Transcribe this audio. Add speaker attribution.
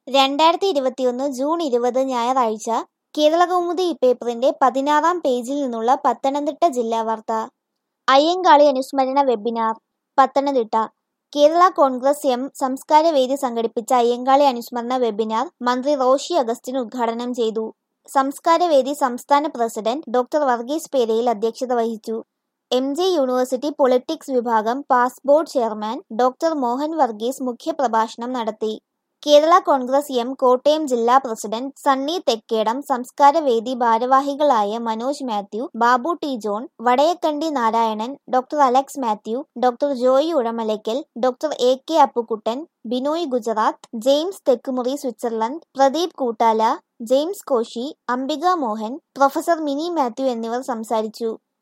Speaker 1: രണ്ടായിരത്തി ഇരുപത്തിയൊന്ന് ജൂൺ ഇരുപത് ഞായറാഴ്ച കേരളകൗമുദി പേപ്പറിന്റെ പതിനാറാം പേജിൽ നിന്നുള്ള പത്തനംതിട്ട ജില്ലാ വാർത്ത അയ്യങ്കാളി അനുസ്മരണ വെബിനാർ പത്തനംതിട്ട കേരള കോൺഗ്രസ് എം സംസ്കാരവേദി സംഘടിപ്പിച്ച അയ്യങ്കാളി അനുസ്മരണ വെബിനാർ മന്ത്രി റോഷി അഗസ്റ്റിൻ ഉദ്ഘാടനം ചെയ്തു സംസ്കാരവേദി സംസ്ഥാന പ്രസിഡന്റ് ഡോക്ടർ വർഗീസ് പേരയിൽ അധ്യക്ഷത വഹിച്ചു എം ജെ യൂണിവേഴ്സിറ്റി പൊളിറ്റിക്സ് വിഭാഗം pass board chairman doctor Mohan Varghese മുഖ്യപ്രഭാഷണം നടത്തി കേരള കോൺഗ്രസ് എം കോട്ടയം ജില്ലാ പ്രസിഡന്റ് സണ്ണി തെക്കേടം സംസ്കാരവേദി ഭാരവാഹികളായ Manoj Mathew Babu T John Vadayakkandi Narayanan doctor Alex Mathew doctor Joy Uzhamalackal doctor A K Appukuttan Binoy Gujarat James Thekkumuri Switzerland Pradeep Koottala James Koshy Ambika Mohan professor Mini Mathew എന്നിവർ സംസാരിച്ചു